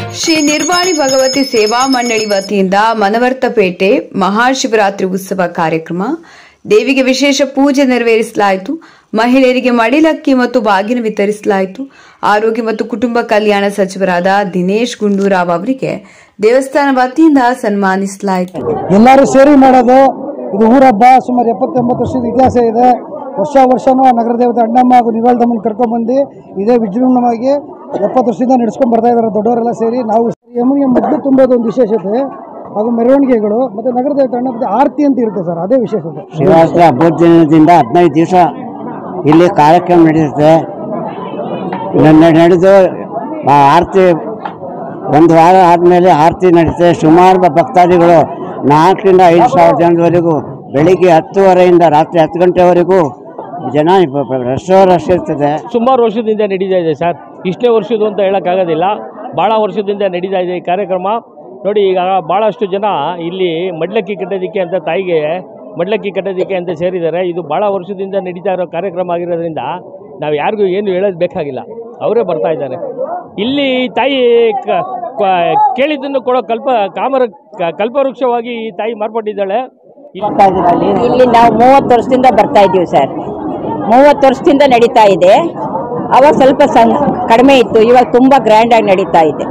ಶ್ರೀ ನಿರ್ವಾಣಿ ಭಗವತಿ ಸೇವಾ ಮಂಡಳಿ ವತಿಯಿಂದ ಮನವರ್ತಪೇಟೆ ಮಹಾಶಿವರಾತ್ರಿ ಉತ್ಸವ ಕಾರ್ಯಕ್ರಮ ದೇವಿಗೆ ವಿಶೇಷ ಪೂಜೆ ನೆರವೇರಿಸಲಾಯಿತು ಮಹಿಳೆಯರಿಗೆ ಮಡಿಲಕ್ಕಿ ಮತ್ತು ಬಾಗಿನ ವಿತರಿಸಲಾಯಿತು ಆರೋಗ್ಯ ಮತ್ತು ಕುಟುಂಬ ಕಲ್ಯಾಣ ಸಚಿವರಾದ ದಿನೇಶ್ ಗುಂಡೂರಾವ್ ಅವರಿಗೆ ದೇವಸ್ಥಾನ ವತಿಯಿಂದ ಸನ್ಮಾನಿಸಲಾಯಿತು ಎಲ್ಲರೂ ಸೇರಿ ಮಾಡೋದು ಇದು ಊರಬ್ಬ ಸುಮಾರು ಎಪ್ಪತ್ತೆಂಬತ್ತು ವರ್ಷದ ಇತಿಹಾಸ ಇದೆ ವರ್ಷ ವರ್ಷನೂ ಆ ನಗರ ದೇವತೆ ಅಣ್ಣಮ್ಮ ಹಾಗೂ ನಿವಾಳದಮ್ಮನ ಕರ್ಕೊಂಡ್ಬಂದು ಇದೇ ವಿಜೃಂಭಣವಾಗಿ ಎಪ್ಪತ್ತು ವರ್ಷದಿಂದ ನಡೆಸ್ಕೊಂಡು ಬರ್ತಾ ಇದ್ದಾರೆ ದೊಡ್ಡವರೆಲ್ಲ ಸೇರಿ ನಾವು ಯಮುನಿಗೆ ಮೊದಲು ತುಂಬೋದು ಒಂದು ವಿಶೇಷತೆ ಹಾಗೂ ಮೆರವಣಿಗೆಗಳು ಮತ್ತು ನಗರ ದೇವತೆ ಅಣ್ಣ ಆರತಿ ಅಂತ ಇರುತ್ತೆ ಸರ್ ಅದೇ ವಿಶೇಷತೆ ಶಿವರಾತ್ರಿ ಹಬ್ಬದ ದಿನದಿಂದ ಹದಿನೈದು ದಿವಸ ಇಲ್ಲಿ ಕಾರ್ಯಕ್ರಮ ನಡೆಯುತ್ತೆ ನನ್ನ ನಡೆದು ಆ ಆರತಿ ಒಂದು ವಾರ ಆದಮೇಲೆ ಆರತಿ ನಡೀತೆ ಸುಮಾರು ಬ- ಭಕ್ತಾದಿಗಳು ನಾಲ್ಕರಿಂದ ಐದು ಸಾವಿರ ಜನದವರೆಗೂ ಬೆಳಿಗ್ಗೆ ಹತ್ತುವರೆಯಿಂದ ರಾತ್ರಿ ಹತ್ತು ಗಂಟೆವರೆಗೂ ಜನ ಬ- ಬ- ರಶ್ ರಶ್ ಇರ್ತದೆ ಸುಮಾರು ವರ್ಷದಿಂದ ನಡೀತಾ ಇದೆ ಸರ್ ಇಷ್ಟೇ ವರ್ಷದ್ದು ಅಂತ ಹೇಳೋಕ್ಕಾಗೋದಿಲ್ಲ ಭಾಳ ವರ್ಷದಿಂದ ನಡೀತಾ ಇದೆ ಈ ಕಾರ್ಯಕ್ರಮ ನೋಡಿ ಈಗ ಭಾಳಷ್ಟು ಜನ ಇಲ್ಲಿ ಮಡ್ಲಕ್ಕಿ ಕಟ್ಟೋದಕ್ಕೆ ಅಂತ ತಾಯಿಗೆ ಮಡ್ಲಕ್ಕಿ ಕಟ್ಟೋದಕ್ಕೆ ಅಂತ ಸೇರಿದ್ದಾರೆ ಇದು ಭಾಳ ವರ್ಷದಿಂದ ನಡೀತಾ ಇರೋ ಕಾರ್ಯಕ್ರಮ ಆಗಿರೋದ್ರಿಂದ ನಾವು ಯಾರಿಗೂ ಏನು ಹೇಳೋದು ಬೇಕಾಗಿಲ್ಲ ಅವರೇ ಬರ್ತಾ ಇದ್ದಾರೆ ಇಲ್ಲಿ ತಾಯಿ ಕ- ಕ- ಕೇಳಿದ್ದನ್ನು ಕೊಡೋ ಕಲ್ಪ ಕಾಮರ ಕ- ಕಲ್ಪವೃಕ್ಷವಾಗಿ ಈ ತಾಯಿ ಮಾರ್ಪಟ್ಟಿದ್ದಾಳೆ ಇಲ್ಲಿ ಇಲ್ಲಿ ನಾವು ಮೂವತ್ತು ವರ್ಷದಿಂದ ಬರ್ತಾ ಇದ್ದೀವಿ ಸರ್ ಮೂವತ್ತು ವರ್ಷದಿಂದ ನಡೀತಾ ಇದೆ ಅವಾಗ ಸ್ವಲ್ಪ ಸಣ್ಣ ಕಡಿಮೆ ಇತ್ತು ಇವಾಗ ತುಂಬ ಗ್ರ್ಯಾಂಡಾಗಿ ನಡೀತಾ ಇದೆ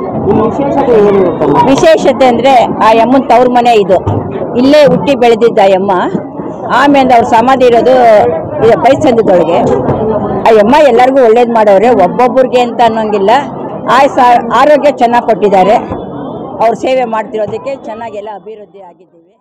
ವಿಶೇಷತೆ ಅಂದರೆ ಆ ಯಮ್ಮನ ತವ್ರ ಮನೆ ಇದು ಇಲ್ಲೇ ಹುಟ್ಟಿ ಬೆಳೆದಿದ್ದ ಆ ಯಮ್ಮ ಆಮೇಲೆ ಅವ್ರ ಸಮಾಧಿ ಇರೋದು ಇದು ಬೈಸಂದದೊಳಗೆ ಆ ಯಮ್ಮ ಎಲ್ಲರಿಗೂ ಒಳ್ಳೇದು ಮಾಡೋರೆ ಒಬ್ಬೊಬ್ಬರಿಗೆ ಅಂತ ಅನ್ನೋಂಗಿಲ್ಲ ಆಯ್ ಆರೋಗ್ಯ ಚೆನ್ನಾಗಿ ಕೊಟ್ಟಿದ್ದಾರೆ ಅವ್ರ ಸೇವೆ ಮಾಡ್ತಿರೋದಕ್ಕೆ ಚೆನ್ನಾಗೆಲ್ಲ ಅಭಿವೃದ್ಧಿ ಆಗಿದ್ದೀವಿ